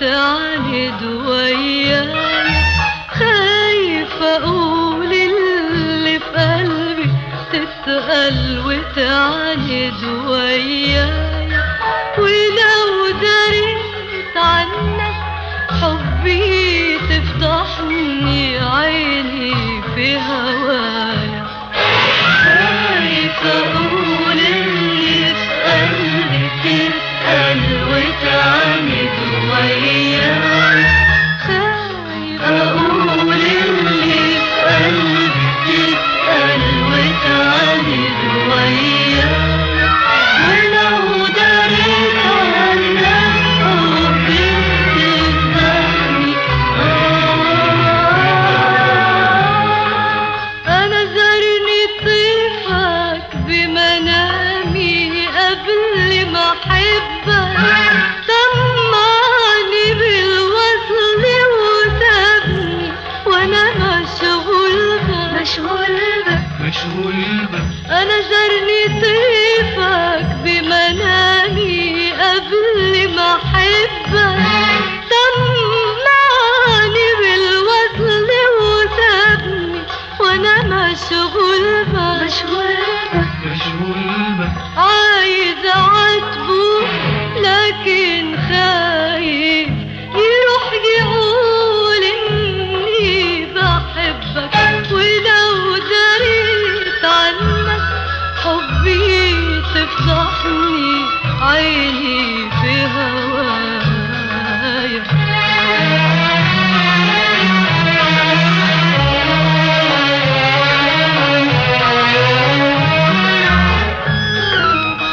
وتعاند وياي خايفة أقول اللي في قلبي تتقل وتعاند وياي ولو دريت عنك حبي تفضحني عيني في هوايا خايفة أقول اللي في قلبي تتقل وتعاند وياي خايفة أقول اللي في قلبي تتقل وتعاند وياي ولو دريت عنك حبي تفضحني أنا زارني طيفك بمنامي قبل ما أحبك طمعني بالوصل وسابني وأنا مشغول بك مشغول بك مشغول بك أنا زارني طيفك بمنامي قبل ما أحبك طمعني بالوصل وسابني وأنا مشغول بك مشغول بك مشغول بك عايز أعاتبه لكن خايف يروح يقول إني بحبك ولو دريت عنك حبي تفضحني عيني في هوايا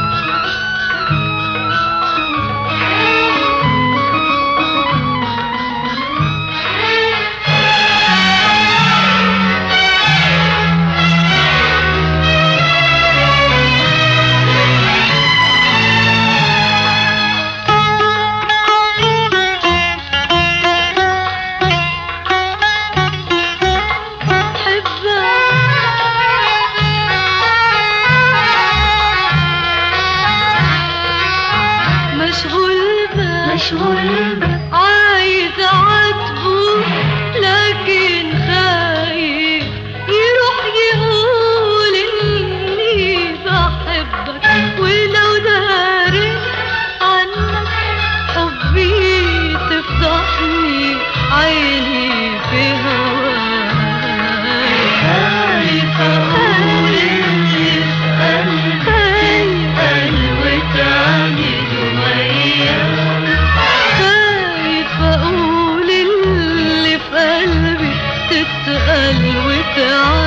مشغول بك مشغول بك عايز اعاتبه لكن خايف يروح يقول اني بحبك ولو داري عنك حبي تفضحني عيني في هواك خايفة أقول اللي في قلبي وتعاند وياك خايفة أقول اللي في قلبي تتقل وتعاند